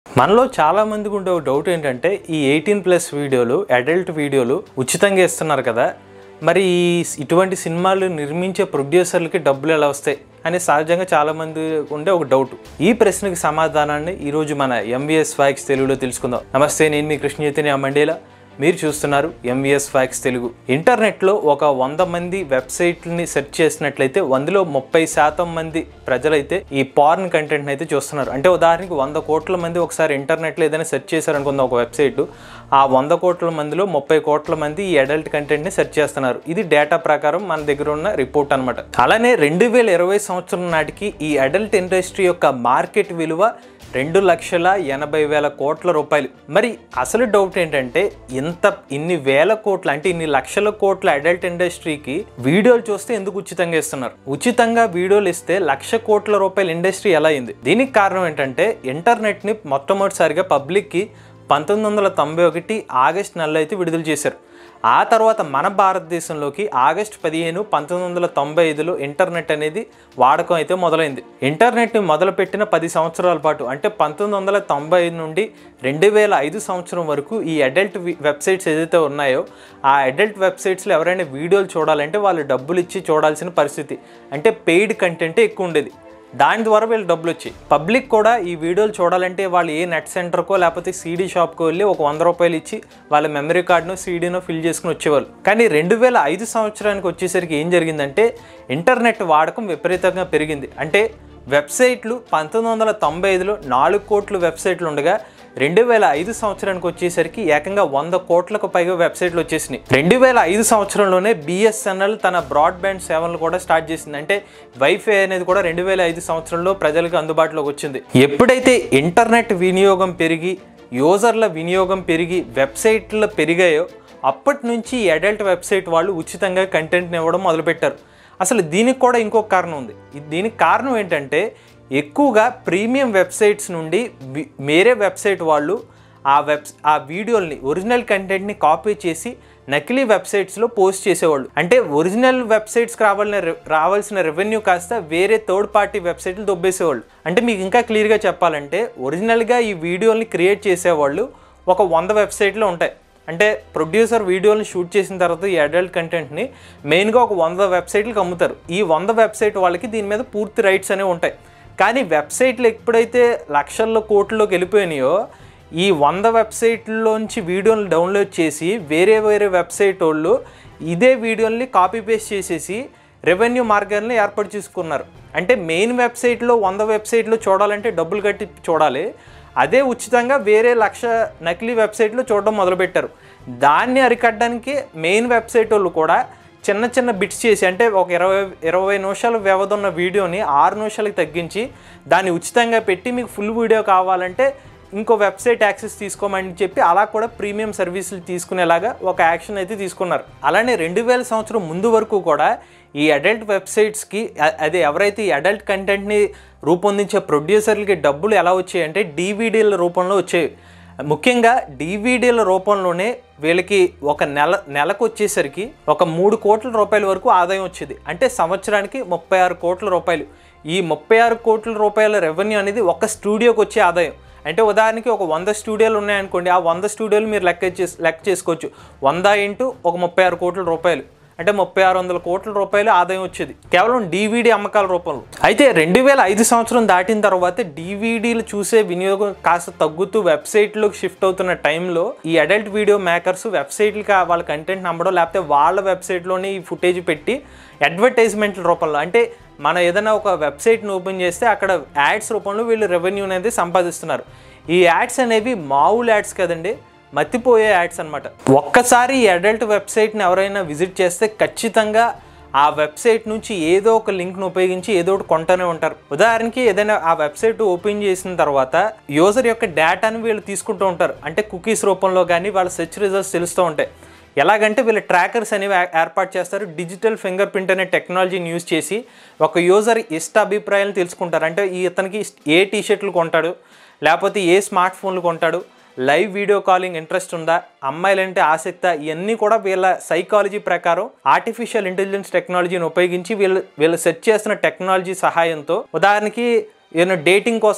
మనలో చాలా మందికి ఉండే ఒక డౌట్ ఏంటంటే ఈ ఎయిటీన్ ప్లస్ వీడియోలు అడల్ట్ వీడియోలు ఉచితంగా ఇస్తున్నారు కదా మరి ఈ ఇటువంటి సినిమాలు నిర్మించే ప్రొడ్యూసర్లకి డబ్బులు ఎలా వస్తాయి అని సహజంగా చాలా మంది ఉండే ఒక డౌట్ ఈ ప్రశ్నకి సమాధానాన్ని ఈరోజు మన ఎంవిఎస్ ఫ్యాక్స్ తెలుగులో తెలుసుకుందాం నమస్తే నేను మీ కృష్ణ చైతన్య మండేలా మీరు చూస్తున్నారు ఎంవిఎస్ ఫ్యాక్స్ తెలుగు ఇంటర్నెట్లో ఒక వంద మంది వెబ్సైట్ని సెర్చ్ చేసినట్లయితే వందలో ముప్పై శాతం మంది ప్రజలైతే ఈ పార్న్ కంటెంట్ని అయితే చూస్తున్నారు అంటే ఉదాహరణకి వంద కోట్ల మంది ఒకసారి ఇంటర్నెట్లో ఏదైనా సెర్చ్ చేశారనుకుందాం ఒక వెబ్సైట్ ఆ వంద కోట్ల మందిలో ముప్పై కోట్ల మంది ఈ అడల్ట్ కంటెంట్ని సెర్చ్ చేస్తున్నారు ఇది డేటా ప్రకారం మన దగ్గర ఉన్న రిపోర్ట్ అనమాట అలానే రెండు వేల ఇరవై సంవత్సరం నాటికి ఈ అడల్ట్ ఇండస్ట్రీ యొక్క మార్కెట్ విలువ రెండు లక్షల ఎనభై వేల కోట్ల రూపాయలు మరి అసలు డౌట్ ఏంటంటే ఇంత ఇన్ని వేల కోట్ల అంటే ఇన్ని లక్షల కోట్ల అడల్ట్ ఇండస్ట్రీకి వీడియోలు చూస్తే ఎందుకు ఉచితంగా ఇస్తున్నారు ఉచితంగా వీడియోలు ఇస్తే లక్ష కోట్ల రూపాయల ఇండస్ట్రీ ఎలా అయింది దీనికి కారణం ఏంటంటే ఇంటర్నెట్ని మొట్టమొదటిసారిగా పబ్లిక్కి పంతొమ్మిది వందల తొంభై ఒకటి ఆగస్ట్ నెలలో అయితే విడుదల చేశారు ఆ తర్వాత మన భారతదేశంలోకి ఆగస్ట్ పదిహేను పంతొమ్మిది వందల తొంభై ఐదులో ఇంటర్నెట్ అనేది వాడకం అయితే మొదలైంది ఇంటర్నెట్ని మొదలుపెట్టిన పది సంవత్సరాల పాటు అంటే పంతొమ్మిది వందల తొంభై ఐదు నుండి రెండు వేల ఐదు సంవత్సరం వరకు ఈ అడల్ట్ వెబ్సైట్స్ ఏదైతే ఉన్నాయో ఆ అడల్ట్ వెబ్సైట్స్లో ఎవరైనా వీడియోలు చూడాలంటే వాళ్ళు డబ్బులు ఇచ్చి చూడాల్సిన పరిస్థితి అంటే పెయిడ్ కంటెంటే ఎక్కువ ఉండేది దాని ద్వారా వీళ్ళు డబ్బులు వచ్చాయి పబ్లిక్ కూడా ఈ వీడియోలు చూడాలంటే వాళ్ళు ఏ నెట్ సెంటర్కో లేకపోతే సీడీ షాప్కో వెళ్ళి ఒక వంద రూపాయలు ఇచ్చి వాళ్ళ మెమరీ కార్డును సీడీనో ఫిల్ చేసుకుని వచ్చేవాళ్ళు కానీ రెండు వేల ఐదు సంవత్సరానికి వచ్చేసరికి ఏం జరిగిందంటే ఇంటర్నెట్ వాడకం విపరీతంగా పెరిగింది అంటే వెబ్సైట్లు పంతొమ్మిది వందల తొంభై ఐదులో నాలుగు కోట్ల వెబ్సైట్లు ఉండగా రెండు వేల ఐదు సంవత్సరానికి వచ్చేసరికి ఏకంగా వంద కోట్లకు పైగా వెబ్సైట్లు వచ్చేసినాయి రెండు వేల ఐదు సంవత్సరంలోనే బిఎస్ఎన్ఎల్ తన బ్రాడ్బ్యాండ్ సేవలను కూడా స్టార్ట్ చేసింది అంటే వైఫై అనేది కూడా రెండు వేల ఐదు సంవత్సరంలో ప్రజలకు అందుబాటులోకి వచ్చింది ఎప్పుడైతే ఇంటర్నెట్ వినియోగం పెరిగి యూజర్ల వినియోగం పెరిగి వెబ్సైట్లు పెరిగాయో అప్పటి నుంచి ఈ అడల్ట్ వెబ్సైట్ వాళ్ళు ఉచితంగా కంటెంట్ని ఇవ్వడం మొదలుపెట్టారు అసలు దీనికి కూడా ఇంకొక కారణం ఉంది ఇది- దీనికి కారణం ఏంటంటే ఎక్కువగా ప్రీమియం వెబ్సైట్స్ నుండి వి- వేరే వెబ్సైట్ వాళ్ళు ఆ వెబ్ ఆ వీడియోల్ని ఒరిజినల్ కంటెంట్ని కాపీ చేసి నకిలీ వెబ్సైట్స్లో పోస్ట్ చేసేవాళ్ళు అంటే ఒరిజినల్ వెబ్సైట్స్కి రావాలని రె- రావాల్సిన రెవెన్యూ కాస్త వేరే థర్డ్ పార్టీ వెబ్సైట్లు దొబ్బేసేవాళ్ళు అంటే మీకు ఇంకా క్లియర్గా చెప్పాలంటే ఒరిజినల్గా ఈ వీడియోల్ని క్రియేట్ చేసేవాళ్ళు ఒక వంద వెబ్సైట్లో ఉంటాయి అంటే ప్రొడ్యూసర్ వీడియోని షూట్ చేసిన తర్వాత ఈ అడల్ట్ కంటెంట్ని మెయిన్గా ఒక వంద వెబ్సైట్లకు అమ్ముతారు ఈ వంద వెబ్సైట్ వాళ్ళకి దీని మీద పూర్తి రైట్స్ అనేవి ఉంటాయి కానీ వెబ్సైట్లు ఎప్పుడైతే లక్షల్లో కోట్లలోకి వెళ్ళిపోయినాయో ఈ వంద వెబ్సైట్లోంచి వీడియోని డౌన్లోడ్ చేసి వేరే వేరే వెబ్సైట్ వాళ్ళు ఇదే వీడియోని కాపీ పేస్ట్ చేసేసి రెవెన్యూ మార్గాన్ని ఏర్పాటు చేసుకున్నారు అంటే మెయిన్ వెబ్సైట్లో వంద వెబ్సైట్లో చూడాలంటే డబ్బులు కట్టి చూడాలి అదే ఉచితంగా వేరే లక్ష నకిలీ వెబ్సైట్లో చూడడం మొదలుపెట్టారు దాన్ని అరికట్టడానికి మెయిన్ వెబ్సైట్ వాళ్ళు కూడా చిన్న చిన్న బిట్స్ చేసి అంటే ఒక ఇరవై ఇరవై నిమిషాల వ్యవధి ఉన్న వీడియోని ఆరు నిమిషాలకి తగ్గించి దాన్ని ఉచితంగా పెట్టి మీకు ఫుల్ వీడియో కావాలంటే ఇంకో వెబ్సైట్ యాక్సెస్ తీసుకోమని చెప్పి అలా కూడా ప్రీమియం సర్వీసులు తీసుకునేలాగా ఒక యాక్షన్ అయితే తీసుకున్నారు అలానే రెండు వేల సంవత్సరం ముందు వరకు కూడా ఈ అడల్ట్ వెబ్సైట్స్కి అ- అదే ఎవరైతే ఈ అడల్ట్ కంటెంట్ని రూపొందించే ప్రొడ్యూసర్లకి డబ్బులు ఎలా వచ్చాయంటే డీవీడీల రూపంలో వచ్చేవి ముఖ్యంగా డీవీడీల రూపంలోనే వీళ్ళకి ఒక నెల నెలకు వచ్చేసరికి ఒక మూడు కోట్ల రూపాయల వరకు ఆదాయం వచ్చేది అంటే సంవత్సరానికి ముప్పై ఆరు కోట్ల రూపాయలు ఈ ముప్పై ఆరు కోట్ల రూపాయల రెవెన్యూ అనేది ఒక స్టూడియోకి వచ్చే ఆదాయం అంటే ఉదాహరణకి ఒక వంద స్టూడియోలు ఉన్నాయనుకోండి ఆ వంద స్టూడియోలు మీరు లెక్క చేసి లెక్క చేసుకోవచ్చు వంద ఇంటూ ఒక ముప్పై ఆరు కోట్ల రూపాయలు అంటే ముప్పై ఆరు వందల కోట్ల రూపాయలు ఆదాయం వచ్చేది కేవలం డీవీడీ అమ్మకాల రూపంలో అయితే రెండు వేల ఐదు సంవత్సరం దాటిన తర్వాత డీవీడీలు చూసే వినియోగం కాస్త తగ్గుతూ వెబ్సైట్లోకి షిఫ్ట్ అవుతున్న టైంలో ఈ అడల్ట్ వీడియో మేకర్స్ వెబ్సైట్లకి వాళ్ళ కంటెంట్ నమ్మడం లేకపోతే వాళ్ళ వెబ్సైట్లోనే ఈ ఫుటేజ్ పెట్టి అడ్వర్టైజ్మెంట్ల రూపంలో అంటే మనం ఏదైనా ఒక వెబ్సైట్ని ఓపెన్ చేస్తే అక్కడ యాడ్స్ రూపంలో వీళ్ళు రెవెన్యూ అనేది సంపాదిస్తున్నారు ఈ యాడ్స్ అనేవి మామూలు యాడ్స్ కదండి మతిపోయే యాడ్స్ అనమాట ఒక్కసారి ఈ అడల్ట్ వెబ్సైట్ని ఎవరైనా విజిట్ చేస్తే ఖచ్చితంగా ఆ వెబ్సైట్ నుంచి ఏదో ఒక లింక్ను ఉపయోగించి ఏదో ఒకటి కొంటూనే ఉంటారు ఉదాహరణకి ఏదైనా ఆ వెబ్సైట్ ఓపెన్ చేసిన తర్వాత యూజర్ యొక్క డేటాను వీళ్ళు తీసుకుంటూ ఉంటారు అంటే కుకీస్ రూపంలో కానీ వాళ్ళ సెర్చ్ రిజల్ట్స్ తెలుస్తూ ఉంటాయి ఎలాగంటే వీళ్ళు ట్రాకర్స్ అనేవి ఏ- ఏర్పాటు చేస్తారు డిజిటల్ ఫింగర్ ప్రింట్ అనే టెక్నాలజీని యూజ్ చేసి ఒక యూజర్ ఇష్ట అభిప్రాయాలను తెలుసుకుంటారు అంటే ఈ ఇతనికి ఇష్ట- ఏ టీ షర్ట్లు కొంటాడు లేకపోతే ఏ స్మార్ట్ ఫోన్లు కొంటాడు లైవ్ వీడియో కాలింగ్ ఇంట్రెస్ట్ ఉందా అమ్మాయిలంటే ఆసక్త ఇవన్నీ కూడా వీళ్ళ సైకాలజీ ప్రకారం ఆర్టిఫిషియల్ ఇంటెలిజెన్స్ టెక్నాలజీని ఉపయోగించి వీళ్ళు వీళ్ళు సెర్చ్ చేస్తున్న టెక్నాలజీ సహాయంతో ఉదాహరణకి ఏదైనా డేటింగ్ కోసం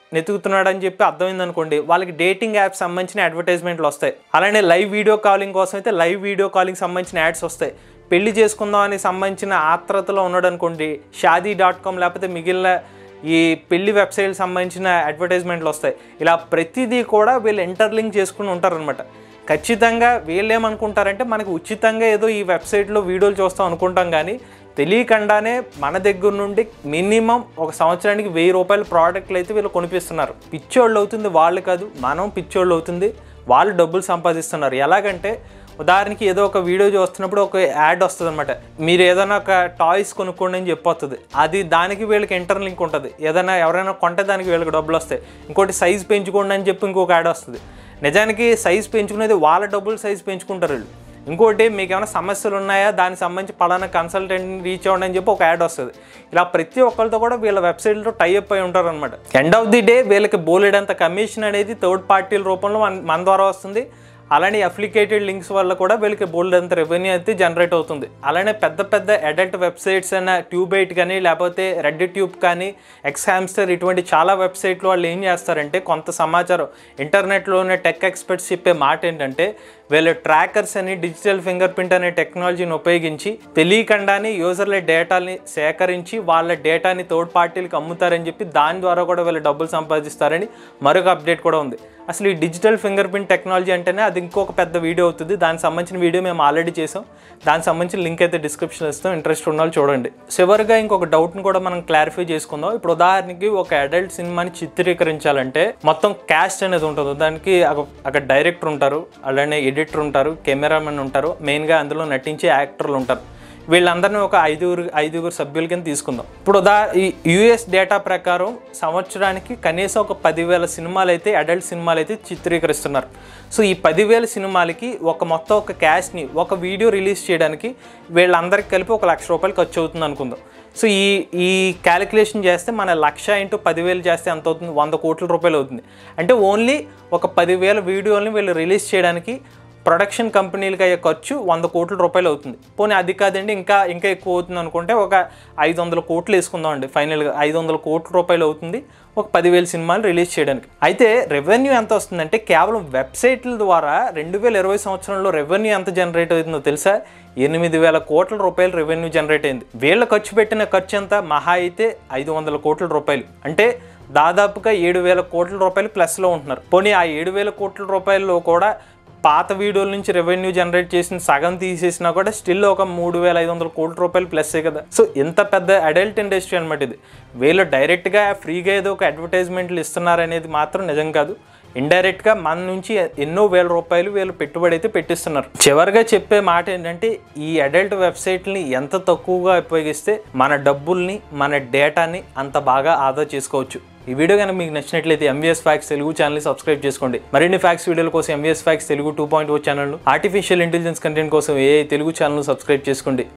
నెతుకుతున్నాడు అని చెప్పి అర్థమైంది అనుకోండి వాళ్ళకి డేటింగ్ యాప్స్ సంబంధించిన అడ్వర్టైజ్మెంట్లు వస్తాయి అలానే లైవ్ వీడియో కాలింగ్ కోసం అయితే లైవ్ వీడియో కాలింగ్ సంబంధించిన యాడ్స్ వస్తాయి పెళ్లి చేసుకుందాం అని సంబంధించిన ఆత్రతలో ఉన్నాడు అనుకోండి షాదీ డాట్ కామ్ లేకపోతే మిగిలిన ఈ పెళ్లి వెబ్సైట్ సంబంధించిన అడ్వర్టైజ్మెంట్లు వస్తాయి ఇలా ప్రతిదీ కూడా వీళ్ళు ఇంటర్లింక్ చేసుకుని ఉంటారనమాట ఖచ్చితంగా వీళ్ళు ఏమనుకుంటారంటే మనకు ఉచితంగా ఏదో ఈ వెబ్సైట్లో వీడియోలు చూస్తాం అనుకుంటాం కానీ తెలియకుండానే మన దగ్గర నుండి మినిమం ఒక సంవత్సరానికి వెయ్యి రూపాయల ప్రోడక్ట్లు అయితే వీళ్ళు కొనిపిస్తున్నారు పిచ్చోళ్ళు అవుతుంది వాళ్ళు కాదు మనం పిచ్చోళ్ళు అవుతుంది వాళ్ళు డబ్బులు సంపాదిస్తున్నారు ఎలాగంటే ఉదాహరణకి ఏదో ఒక వీడియో చూస్తున్నప్పుడు ఒక యాడ్ వస్తుంది అనమాట మీరు ఏదైనా ఒక టాయ్స్ కొనుక్కోండి అని చెప్పొస్తుంది అది దానికి వీళ్ళకి ఇంటర్ లింక్ ఉంటుంది ఏదైనా ఎవరైనా కొంటే దానికి వీళ్ళకి డబ్బులు వస్తాయి ఇంకోటి సైజ్ పెంచుకోండి అని చెప్పి ఇంకొక యాడ్ వస్తుంది నిజానికి సైజ్ పెంచుకునేది వాళ్ళ డబ్బులు సైజ్ పెంచుకుంటారు వీళ్ళు ఇంకోటి మీకు ఏమైనా సమస్యలు ఉన్నాయా దానికి సంబంధించి పలానా కన్సల్టెంట్ రీచ్ అవ్వండి అని చెప్పి ఒక యాడ్ వస్తుంది ఇలా ప్రతి ఒక్కరితో కూడా వీళ్ళ వెబ్సైట్లో టైఅప్ అయి ఉంటారు అనమాట ఎండ్ ఆఫ్ ది డే వీళ్ళకి బోలెడంత కమిషన్ అనేది థర్డ్ పార్టీల రూపంలో మన మన ద్వారా వస్తుంది అలానే అప్లికేటెడ్ లింక్స్ వల్ల కూడా వీళ్ళకి బోల్డ్ అంత రెవెన్యూ అయితే జనరేట్ అవుతుంది అలానే పెద్ద పెద్ద అడల్ట్ వెబ్సైట్స్ అయిన ట్యూబ్ ఎయిట్ కానీ లేకపోతే రెడ్ ట్యూబ్ కానీ ఎక్స్ హ్యామ్స్టర్ ఇటువంటి చాలా వెబ్సైట్లు వాళ్ళు ఏం చేస్తారంటే కొంత సమాచారం ఇంటర్నెట్లోనే టెక్ ఎక్స్పర్ట్స్ చెప్పే మాట ఏంటంటే వీళ్ళు ట్రాకర్స్ అని డిజిటల్ ఫింగర్ ప్రింట్ అనే టెక్నాలజీని ఉపయోగించి తెలియకుండానే యూజర్ల డేటాని సేకరించి వాళ్ళ డేటాని థర్డ్ పార్టీలకు అమ్ముతారని చెప్పి దాని ద్వారా కూడా వీళ్ళు డబ్బులు సంపాదిస్తారని మరొక అప్డేట్ కూడా ఉంది అసలు ఈ డిజిటల్ ఫింగర్ ప్రింట్ టెక్నాలజీ అంటేనే అది ఇంకొక పెద్ద వీడియో అవుతుంది దానికి సంబంధించిన వీడియో మేము ఆల్రెడీ చేసాం దానికి సంబంధించిన లింక్ అయితే డిస్క్రిప్షన్ ఇస్తాం ఇంట్రెస్ట్ ఉన్న వాళ్ళు చూడండి చివరిగా ఇంకొక డౌట్ని కూడా మనం క్లారిఫై చేసుకుందాం ఇప్పుడు ఉదాహరణకి ఒక అడల్ట్ సినిమాని చిత్రీకరించాలంటే మొత్తం క్యాస్ట్ అనేది ఉంటుంది దానికి ఒక- అక్కడ డైరెక్టర్ ఉంటారు అలానే ఎడిటర్ ఉంటారు కెమెరామెన్ ఉంటారు మెయిన్గా అందులో నటించే యాక్టర్లు ఉంటారు వీళ్ళందరినీ ఒక ఐదుగురు ఐదుగురు సభ్యుల కింద తీసుకుందాం ఇప్పుడు ఉదా ఈ యుఎస్ డేటా ప్రకారం సంవత్సరానికి కనీసం ఒక పదివేల సినిమాలు అయితే అడల్ట్ సినిమాలు అయితే చిత్రీకరిస్తున్నారు సో ఈ పదివేల సినిమాలకి ఒక మొత్తం ఒక క్యాష్ని ఒక వీడియో రిలీజ్ చేయడానికి వీళ్ళందరికీ కలిపి ఒక లక్ష రూపాయలు ఖర్చు అవుతుంది అనుకుందాం సో ఈ ఈ క్యాలిక్యులేషన్ చేస్తే మన లక్ష ఇంటూ పదివేలు చేస్తే ఎంత అవుతుంది వంద కోట్ల రూపాయలు అవుతుంది అంటే ఓన్లీ ఒక పదివేల వీడియోని వీళ్ళు రిలీజ్ చేయడానికి ప్రొడక్షన్ కంపెనీలకి అయ్యే ఖర్చు వంద కోట్ల రూపాయలు అవుతుంది పోనీ అది కాదండి ఇంకా ఇంకా ఎక్కువ అవుతుంది అనుకుంటే ఒక ఐదు వందల కోట్లు వేసుకుందాం అండి ఫైనల్గా ఐదు వందల కోట్ల రూపాయలు అవుతుంది ఒక పదివేల సినిమాలు రిలీజ్ చేయడానికి అయితే రెవెన్యూ ఎంత వస్తుందంటే కేవలం వెబ్సైట్ల ద్వారా రెండు వేల ఇరవై సంవత్సరంలో రెవెన్యూ ఎంత జనరేట్ అవుతుందో తెలుసా ఎనిమిది వేల కోట్ల రూపాయలు రెవెన్యూ జనరేట్ అయింది వీళ్ళ ఖర్చు పెట్టిన ఖర్చు ఎంత మహా అయితే ఐదు వందల కోట్ల రూపాయలు అంటే దాదాపుగా ఏడు వేల కోట్ల రూపాయలు ప్లస్లో ఉంటున్నారు పోనీ ఆ ఏడు వేల కోట్ల రూపాయల్లో కూడా పాత వీడియోల నుంచి రెవెన్యూ జనరేట్ చేసిన సగం తీసేసినా కూడా స్టిల్ ఒక మూడు వేల ఐదు వందల కోట్ల రూపాయలు ప్లస్సే కదా సో ఇంత పెద్ద అడల్ట్ ఇండస్ట్రీ అనమాట ఇది వీళ్ళు డైరెక్ట్గా ఫ్రీగా ఏదో ఒక అడ్వర్టైజ్మెంట్లు ఇస్తున్నారనేది మాత్రం నిజం కాదు ఇండైరెక్ట్గా మన నుంచి ఎన్నో వేల రూపాయలు వీళ్ళు పెట్టుబడి అయితే పెట్టిస్తున్నారు చివరిగా చెప్పే మాట ఏంటంటే ఈ అడల్ట్ వెబ్సైట్ని ఎంత తక్కువగా ఉపయోగిస్తే మన డబ్బుల్ని మన డేటాని అంత బాగా ఆదా చేసుకోవచ్చు ఈ వీడియో కనుక మీకు నచ్చినట్లయితే MVS facts Telugu channel subscribe చేసుకోండి మరిన్ని ఫ్యాక్స్ వీడియోల కోసం MVS facts Telugu two point O channel artificial intelligence content కోసం ఏ తెలుగు ఛానల్ సబ్స్క్రైబ్ చేసుకోండి